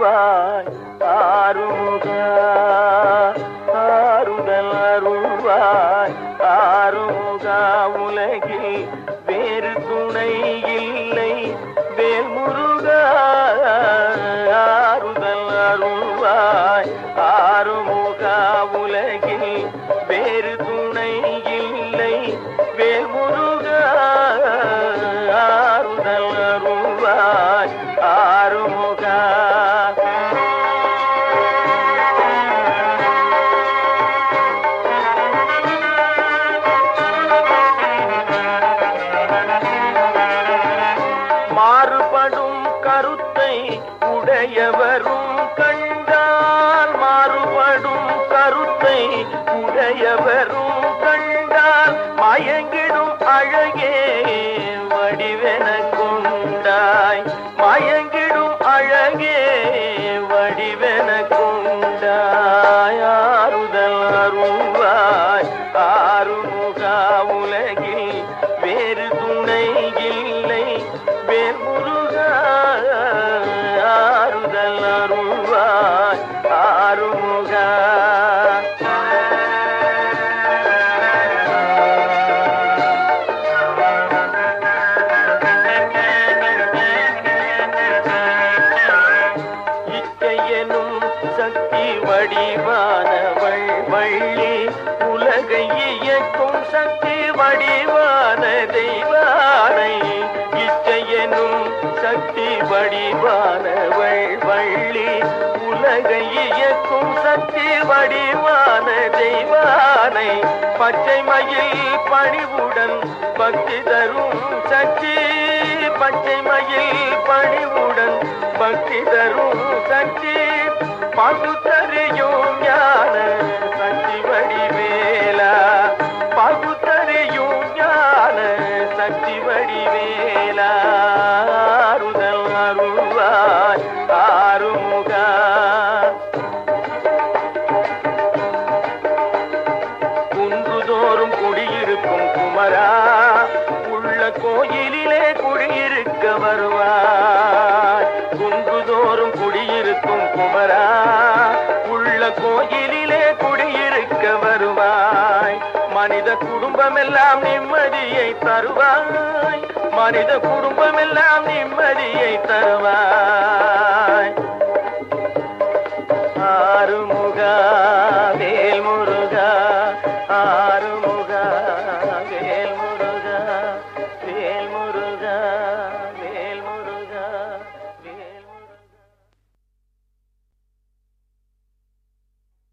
அருள்வாய் ஆறுமுகா ஆறுதல் அருள்வாய் ஆறுமுகா உலகில் வேறு துணை இல்லை வேல் முருகா ஆறுதல் அருள்வாய் ஆறுமுகா உலகில் வேறு துணை இல்லை வேல் முருகா ஆறுதல் அருள்வாய் ஆறுமுகா மாறுபடும் கருத்தை உடையவரும் கண்டால் மாறுபடும் கருத்தை உடையவரும் கண்டால் மயங்கிடும் அழகே வடிவென கொண்டாய் மயங்கிடும் அழகே வடிவென கொண்டாய் ஆறுதல் அருள்வாய் ஆறுமுகா உலகில் வேறு துணை இல்லை வேல் முருகா ஆறுதல் அருள்வாய் ஆறுமுகா இச்சையனும் சக்தி வடிவானவள் வள்ளி உலகை இயக்கும் சக்தி வடிவான தெய்வானை இச்சையனும் சக்தி வடிவானவள் வள்ளி உலகை இயக்கும் சக்தி வடிவான தெய்வானை பச்சை மயில் பணிவுடன் பக்தி தரும் சக்தி பச்சை மயில் பணிவுடன் பக்தி தரும் சக்தி பகுத்தறியும் ஞான சக்தி வடிவேலா பகுத்தறியும் ஞான சக்தி வடிவேலா ஆறுதல் அருள்வாய் ஆறுமுகா குன்றுதோறும் குடியிருக்கும் குமரா உள்ள கோயிலிலே குடியிருக்க வருவாய் குன்றுதோறும் குடியிருக்கும் குமரா உள்ள கோயிலிலே குடியிருக்க வருவாய் மனித குடும்பமெல்லாம் நிம்மதியை தருவாய் மனித குடும்பமெல்லாம் நிம்மதியை தருவாய்